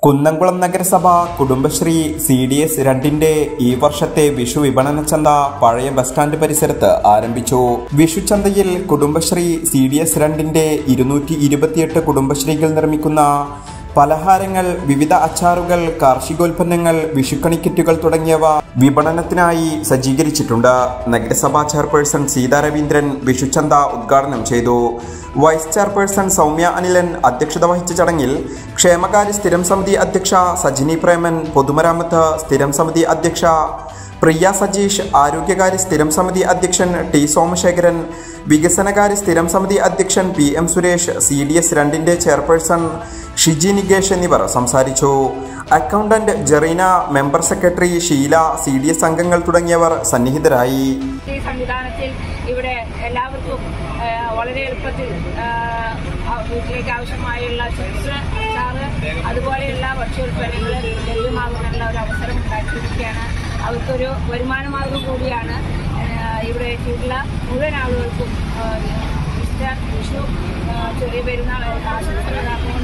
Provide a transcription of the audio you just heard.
കുന്നംകുളം നഗരസഭ Kudumbashree C D S രണ്ടിന്റെ ഈ വർഷത്തെ വിഷു വിപണന ചന്ത പഴയ ബസ് സ്റ്റാൻഡ് പരിസരത്ത് ആരംഭിച്ചു വിഷു ചന്തയിൽ കുടുംബശ്രീ സി ഡി എസ് രണ്ടിന്റെ ഇരുന്നൂറ്റി ഇരുപത്തിയെട്ട് കുടുംബശ്രീകൾ നിർമ്മിക്കുന്ന പലഹാരങ്ങൾ വിവിധ അച്ചാറുകൾ കാർഷികോൽപ്പന്നങ്ങൾ വിഷുക്കണി കിറ്റുകൾ തുടങ്ങിയവ വിപണനത്തിനായി സജ്ജീകരിച്ചിട്ടുണ്ട് നഗരസഭാ ചെയർപേഴ്സൺ സീതാ രവീന്ദ്രൻ വിഷുചന്ത ഉദ്ഘാടനം ചെയ്തു വൈസ് ചെയർപേഴ്സൺ സൗമ്യ അനിലൻ അധ്യക്ഷത വഹിച്ച ചടങ്ങിൽ ക്ഷേമകാര്യ സ്ഥിരം സമിതി അധ്യക്ഷ സജിനി പ്രേമൻ പൊതുമരാമത്ത് സ്ഥിരം സമിതി അധ്യക്ഷ പ്രിയ സജീഷ് ആരോഗ്യകാര്യ സ്ഥിരം സമിതി അധ്യക്ഷൻ ടി സോമശേഖരൻ വികസനകാര്യ സ്ഥിരം സമിതി അധ്യക്ഷൻ P M Suresh C D S രണ്ടിൻ്റെ ചെയർപേഴ്സൺ ഷിജി നികേഷ് എന്നിവർ സംസാരിച്ചു accountant Jerina member secretary Sheela C D S അംഗങ്ങൾ തുടങ്ങിയവർ സന്നിഹിതരായി ഈ സംവിധാനത്തിൽ ഇവിടെ എല്ലാവർക്കും ആ, വളരെ എളുപ്പത്തിൽ ആ, ആ, വീട്ടിലേക്ക് ആവശ്യമായുള്ള ചിപ്സ് അച്ചാറ് അതുപോലെയുള്ള ഭക്ഷ്യോൽപ്പന്നങ്ങൾ ലഭ്യമാകുന്നുള്ള ഒരു അവസരം ഉണ്ടാക്കിയിരിക്കുകയാണ് അവർക്കൊരു വരുമാന മാർഗം കൂടിയാണ് ആ, ഇവിടെ എത്തിയിട്ടുള്ള മുഴുവൻ ആളുകൾക്കും ആ, ഈസ്റ്റർ വിഷു ആ, ചെറിയ പെരുന്നാൾ ആശംസകൾ